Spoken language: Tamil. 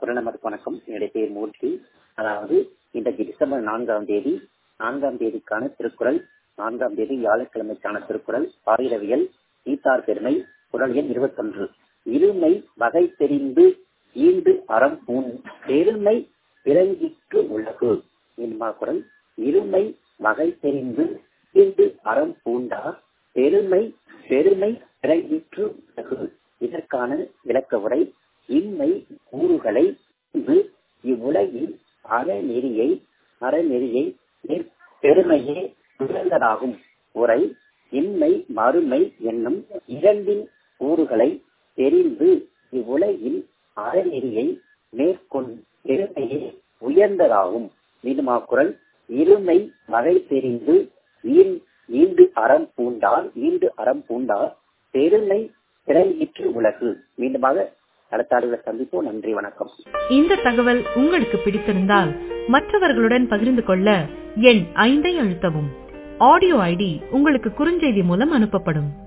குரலமர் வணக்கம் என்னுடைய பேர் மூர்த்தி அதாவது இன்றைக்கு டிசம்பர் நான்காம் தேதி நான்காம் தேதிக்கான திருக்குறள் நான்காம் தேதி வியாழக்கிழமைக்கான திருக்குறள் ஆயிரவியல் ஈத்தார் பெருமை குரல் எண் இருபத்தொன்று இருமை வகை தெரிந்து ஈண்டு அறம் பூண் பெருமை விளங்கிற்று உலகு என்பா குரல் இருமை வகை தெரிந்து ஈண்டு அறம் பூண்டார் பெருமை பெருமை விளங்கிற்று உலகு இதற்கான விளக்க உரை இன்மை கூறுகளை இவ்வுலகில் அறநெறியை அறநெறியை பெருமையே உயர்ந்ததாகும் உரை இன்மை மறுமை என்னும் இரண்டின் கூறுகளை தெரிந்து இவ்வுலகில் அறநெறியை மேற்கொண்டு பெருமையே உயர்ந்ததாகும் மீண்டுமா குரல் இருமை வகை தெரிந்து ஈண்டு அறம் பூண்டார் ஈண்டு அறம் பூண்டார் பெருமை திரையிற்று உலகு மீண்டுமாக அடுத்த ஆளுகளை சந்திப்போம் நன்றி வணக்கம் இந்த தகவல் உங்களுக்கு பிடித்திருந்தால் மற்றவர்களுடன் பகிர்ந்து கொள்ள எண் ஐந்தை அழுத்தவும் ஆடியோ ஐடி உங்களுக்கு குறுஞ்செய்தி மூலம் அனுப்பப்படும்